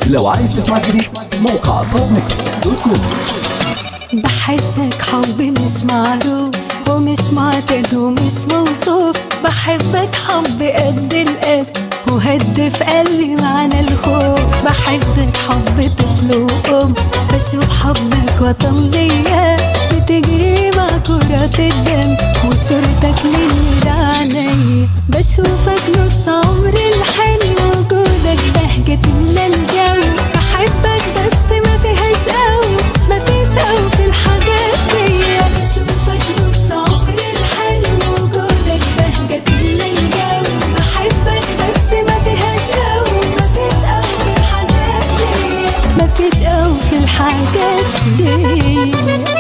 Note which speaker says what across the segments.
Speaker 1: لو عايز تسمع جديد موقع توب ميكس دوت كوم
Speaker 2: بحبك حب مش معروف ومش معتاد ومش موصوف بحبك حب قد القد وهد في قلبي معنى الخوف بحبك حب طفل وأم بشوف حبك وطن ليا بتجري مع كرات الدم وصورتك مني لعينيا بشوفك نص عمري الحلو وجودك بهجة تملى الجو بحبك بس ما فيهاش قوي ما فيش قوي في الحاجات دي بشوفك نص عمري الحلو وجودك بهجة تملى الجو بحبك بس ما فيهاش قوي ما فيش قوي في الحاجات دي ما فيش قوي في الحاجات دي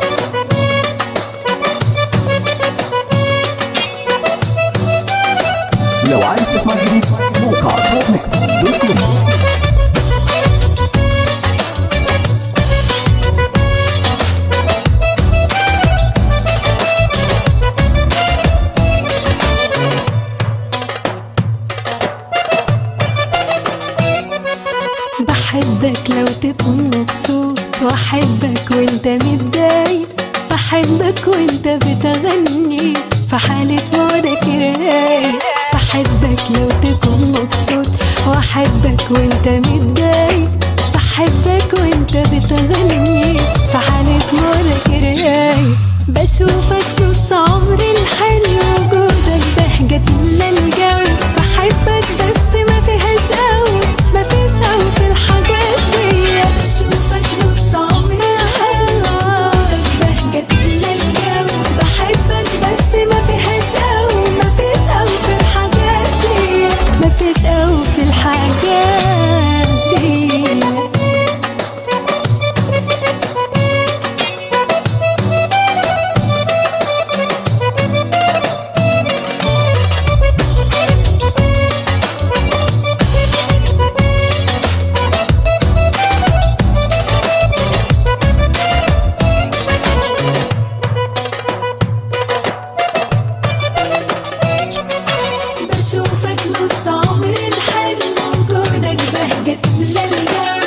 Speaker 1: لو عايز تسمع جديد موقع توب ميكس دوت كوم
Speaker 2: بحبك لو تكون مبسوط واحبك وانت متضايق بحبك وانت بتغني في حالة مودك الرايق بحبك لو تكون مبسوط واحبك وانت متضايق بحبك وانت بتغني في حالة مودك الرايق بشوفك نص عمري الحلو وجودك بهجة تملى الجو بحبك بس ما فيهاش قوي ما فيش قوي في الحاجات دي بشوفك نص عمري الحلو وجودك بهجة تملى الجو بحبك بس ما فيهاش قوي ما فيش قوي في الحاجات دي ما فيش قوي في الحاجات دي بشوفك نص عمري الحلو وجودك بهجة تملى الجو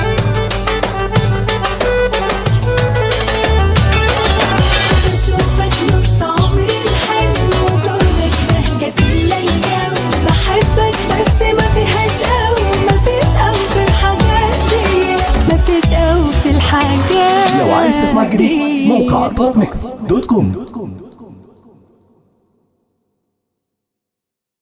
Speaker 2: بشوفك نص عمري الحلو وجودك بهجة تملى الجو بحبك بس ما فيهاش قوي ما فيش قوي في الحاجات دي ما فيش قوي في الحاجات
Speaker 1: لو عايز تسمع جديد
Speaker 2: دي.
Speaker 1: موقع توب ميكس دوت كوم